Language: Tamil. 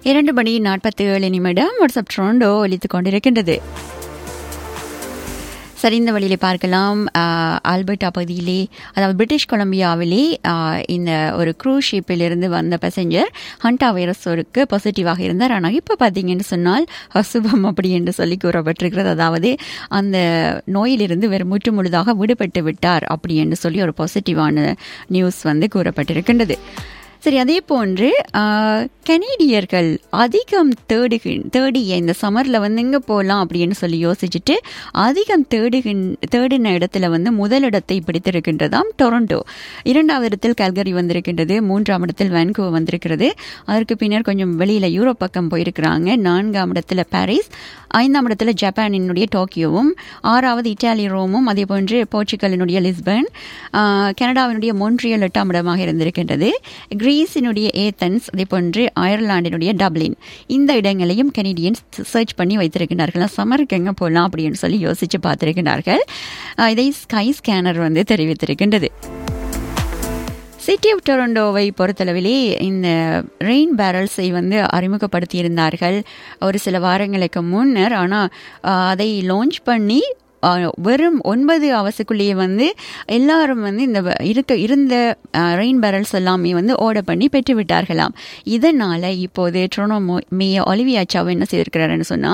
இரண்டு மணி நாற்பத்தி ஏழு நிமிடம் வாட்ஸ்அப் ட்ரோண்டோ ஒலித்துக் கொண்டிருக்கின்றது சரி இந்த வழியிலே பார்க்கலாம் ஆஹ், ஆல்பர்டா பகுதியிலே அதாவது பிரிட்டிஷ் கொலம்பியாவிலே ஆஹ், இந்த ஒரு க்ரூஸ் ஷிப்பிலிருந்து வந்த பேசஞ்சர் ஹண்டா வைரஸோருக்கு பாசிட்டிவாக இருந்தார் ஆனால் இப்போ பார்த்தீங்கன்னு சொன்னால் அசுபம் அப்படி என்று சொல்லி கூறப்பட்டிருக்கிறது அதாவது அந்த நோயிலிருந்து வெறும் முற்று முழுதாக விடுபட்டு விட்டார் அப்படி என்று சொல்லி ஒரு பாசிட்டிவான நியூஸ் வந்து கூறப்பட்டிருக்கின்றது சரி அதே போன்று ஆஹ், கனேடியர்கள் அதிகம் தேடுகின் தேடிய இந்த சம்மரில் வந்து எங்கே போகலாம் அப்படின்னு சொல்லி யோசிச்சுட்டு அதிகம் தேடுகின் தேடின இடத்துல வந்து முதலிடத்தை பிடித்திருக்கின்றதாம் டொரண்டோ இரண்டாவது இடத்தில் கல்கரி வந்திருக்கின்றது மூன்றாம் இடத்தில் வான்கூவர் வந்திருக்கிறது அதற்கு பின்னர் கொஞ்சம் வெளியில் யூரோப் பக்கம் போயிருக்கிறாங்க நான்காம் இடத்துல பாரிஸ் ஐந்தாம் இடத்துல ஜப்பானினுடைய டோக்கியோவும் ஆறாவது இட்டாலி ரோமும் அதே போன்று போர்ச்சுகலினுடைய லிஸ்பன் ஆஹ், கனடாவினுடைய மொன்ட்ரியல் எட்டாம் இடமாக இருந்திருக்கின்றது கிரீஸினுடைய ஏத்தன்ஸ் அதே போன்று அயர்லாண்டினுடைய டப்ளின் இந்த இடங்களையும் கனடியன்ஸ் சர்ச் பண்ணி வைத்திருக்கிறார்கள் சம்மருக்கு எங்கே போகலாம் அப்படின்னு சொல்லி யோசிச்சு பார்த்திருக்கிறார்கள் ஆஹ், இதை ஸ்கை ஸ்கேனர் வந்து தெரிவித்திருக்கின்றது சிட்டி ஆஃப் டொரண்டோவை பொறுத்தளவிலே இந்த ரெயின் பேரல்ஸை வந்து அறிமுகப்படுத்தியிருந்தார்கள் ஒரு சில வாரங்களுக்கு முன்னர் ஆனால் அதை லான்ச் பண்ணி ஆஹ், வெறும் ஒன்பது அவசுக்குள்ளேயே வந்து எல்லாரும் வந்து இந்த வ- இருக்க இருந்த ரெயின் பேரல்ஸ் எல்லாமே வந்து ஓட பண்ணி பெற்று விட்டார்களாம் இதனால இப்போது ட்ரோனோ மே ஒலிவியா சாவ் என்ன செய்திருக்கிறாருன்னு சொன்னால்